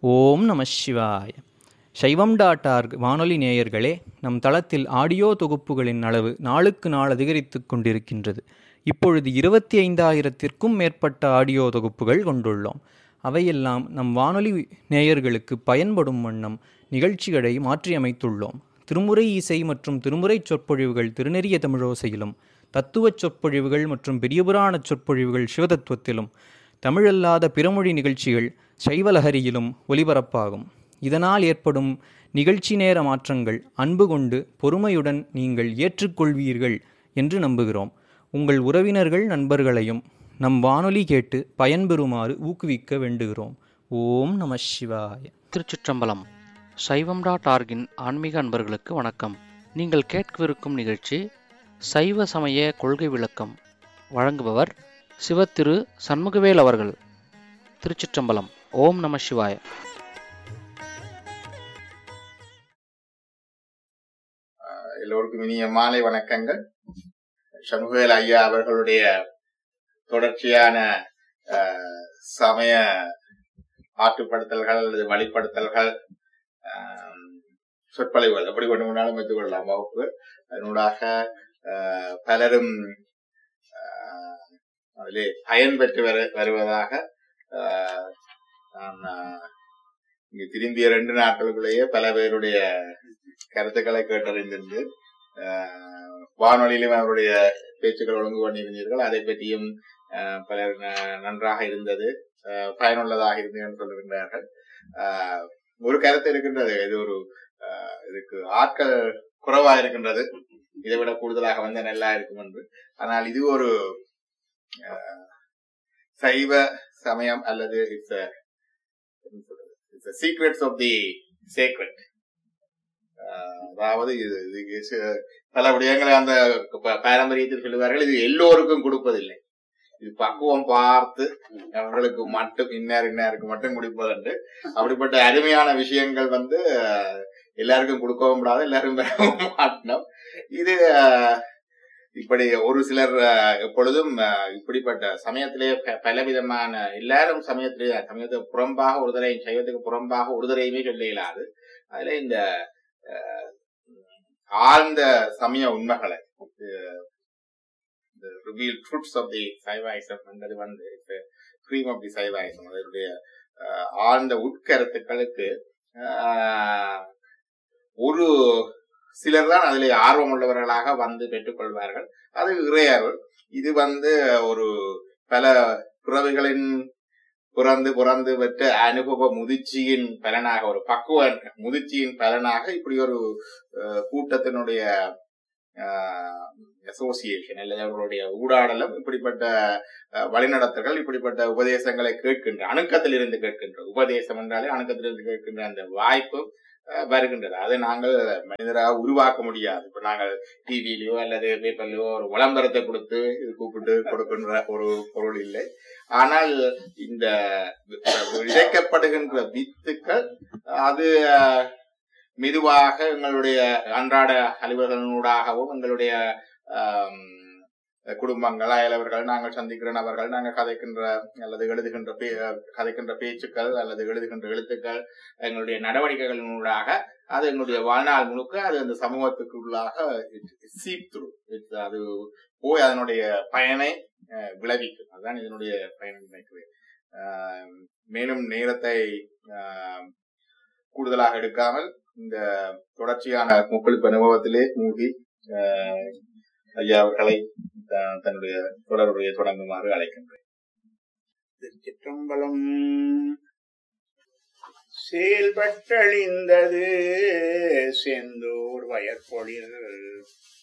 ஓம் நம சிவாய சைவம் டாட் ஆர்க் வானொலி நேயர்களே நம் தளத்தில் ஆடியோ தொகுப்புகளின் அளவு நாளுக்கு நாள் அதிகரித்து கொண்டிருக்கின்றது இப்பொழுது இருபத்தி ஐந்தாயிரத்திற்கும் மேற்பட்ட ஆடியோ தொகுப்புகள் கொண்டுள்ளோம் அவையெல்லாம் நம் வானொலி நேயர்களுக்கு பயன்படும் வண்ணம் நிகழ்ச்சிகளை மாற்றியமைத்துள்ளோம் திருமுறை இசை மற்றும் திருமுறை சொற்பொழிவுகள் திருநெறிய தமிழோசையிலும் தத்துவச் சொற்பொழிவுகள் மற்றும் பெரியபுராண சொற்பொழிவுகள் சிவதத்துவத்திலும் தமிழல்லாத பிறமொழி நிகழ்ச்சிகள் சைவலஹரியிலும் ஒலிபரப்பாகும் இதனால் ஏற்படும் நிகழ்ச்சி நேர மாற்றங்கள் அன்பு கொண்டு பொறுமையுடன் நீங்கள் ஏற்றுக்கொள்வீர்கள் என்று நம்புகிறோம் உங்கள் உறவினர்கள் நண்பர்களையும் நம் வானொலி கேட்டு பயன்பெறுமாறு ஊக்குவிக்க வேண்டுகிறோம் ஓம் நம சிவாய திருச்சிற்றம்பலம் சைவம் டாட் ஆர்கின் ஆன்மீக அன்பர்களுக்கு வணக்கம் நீங்கள் கேட்கவிருக்கும் நிகழ்ச்சி சைவ சமய கொள்கை விளக்கம் வழங்குபவர் சிவத்திரு சண்முகவேல் அவர்கள் திருச்சிற்றம்பலம் ஓம் நம சிவாய எல்லோருக்கும் இனிய மாலை வணக்கங்கள் சண்முகவேல் ஐயா அவர்களுடைய தொடர்ச்சியான அஹ், சமய ஆற்றுப்படுத்தல்கள் அல்லது வழிப்படுத்தல்கள் அஹ், சொற்பொழிவுகள் எப்படி கொண்டு முன்னாலும் வைத்துக் கொள்ளலாம் வகுப்பு அதனூடாக அஹ், பலரும் அஹ், அதிலே பயன் பெற்று வரு வருவதாக அஹ், நான் அஹ், இங்கு திரும்பிய ரெண்டு நாட்களுக்குள்ளேயே பல பேருடைய கருத்துக்களை கேட்டறிந்திருந்து அஹ், வானொலியிலும் அவருடைய பேச்சுக்கள் ஒழுங்கு பண்ணியிருந்தீர்கள் அதை பற்றியும் அஹ், பலர் ந- நன்றாக இருந்தது அஹ், பயனுள்ளதாக இருந்தது என்று சொல்லுகின்றார்கள் அஹ், ஒரு கருத்து இருக்கின்றது இது ஒரு அஹ், இதுக்கு ஆட்கள் குறைவா இருக்கின்றது இதை விட கூடுதலாக வந்த நல்லா இருக்கும் என்று ஆனால் இது ஒரு அஹ், சைவ சமயம் அல்லது it's it's secrets of the sacred அதாவது இது இதுக்கு சி- பல விடயங்களை அந்த ப- பாரம்பரியத்தில் சொல்லுவார்கள் இது எல்லோருக்கும் கொடுப்பதில்லை இது பக்குவம் பார்த்து அவர்களுக்கு மட்டும் இன்னார் இன்னாருக்கு மட்டும் கொடுப்பதுண்டு அப்படிப்பட்ட அருமையான விஷயங்கள் வந்து அஹ், எல்லாருக்கும் கொடுக்கவும் கூடாது எல்லாரும் பெறவும் மாட்டணும் இது அஹ், இப்படி ஒரு சிலர் அஹ், எப்பொழுதும் அஹ், இப்படிப்பட்ட சமயத்திலே ப- பலவிதமான எல்லாரும் சமயத்திலே சமயத்துக்கு புறம்பாக ஒரு தடவை சைவத்துக்கு புறம்பாக ஒரு தடவையுமே சொல்ல இயலாது அதுல இந்த அஹ், ஆழ்ந்த சமய உண்மைகளை reveal truths of the Saivism என்பது வந்து க்ரீம் ஆஃப் தி சைவாயிசம் அதனுடைய அஹ், ஆழ்ந்த உட்கருத்துக்களுக்கு அஹ், ஒரு சிலர் தான் அதிலே ஆர்வம் உள்ளவர்களாக வந்து பெற்றுக்கொள்வார்கள் அது இறையர்கள் இது வந்து ஒரு பல பிறவிகளின் பிறந்து பிறந்து பெற்ற அனுபவ முதிர்ச்சியின் பலனாக ஒரு பக்குவ முதிர்ச்சியின் பலனாக இப்படி ஒரு அஹ், கூட்டத்தினுடைய அசோசியேஷன் அல்லது அவர்களுடைய ஊடாடலும் இப்படிப்பட்ட அஹ், வழிநடத்தல்கள் இப்படிப்பட்ட உபதேசங்களை கேட்கின்ற அணுக்கத்தில் இருந்து கேட்கின்ற உபதேசம் என்றாலே அணுக்கத்தில் இருந்து கேட்கின்ற அந்த வாய்ப்பு அஹ், வருகின்றது அதை நாங்கள் மனிதராக உருவாக்க முடியாது இப்ப நாங்கள் டிவிலயோ அல்லது பேப்பர்லயோ ஒரு விளம்பரத்தை கொடுத்து இது கூப்பிட்டு கொடுக்கின்ற ஒரு பொருள் இல்லை ஆனால் இந்த விதைக்கப்படுகின்ற வித்துக்கள் அது அஹ், மெதுவாக எங்களுடைய அன்றாட அலுவலர்களூடாகவும் எங்களுடைய ஆம், குடும்பங்கள் அயலவர்கள் நாங்கள் சந்திக்கிற நபர்கள் நாங்கள் கதைக்கின்ற அல்லது எழுதுகின்ற பே கதைக்கின்ற பேச்சுக்கள் அல்லது எழுதுகின்ற எழுத்துக்கள் எங்களுடைய நடவடிக்கைகளினூடாக அது எங்களுடைய வாழ்நாள் முழுக்க அது அந்த சமூகத்துக்குள்ளாக சீப் த்ரூ அது போய் அதனுடைய பயனை அஹ், விளைவிக்கும் அதுதான் இதனுடைய பயனை நினைக்கிறேன் ஆம், மேலும் நேரத்தை ஆம், கூடுதலாக எடுக்காமல் இந்த தொடர்ச்சியான முக்களிப்பு அனுபவத்திலே மூழ்கி ஆஹ், ஐயா அவர்களை த- தன்னுடைய தொடருடைய தொடங்குமாறு அழைக்கின்றேன் திருச்சிற்றம்பலம் செயல்பட்டழிந்தது செந்தூர் வயற்பொழில்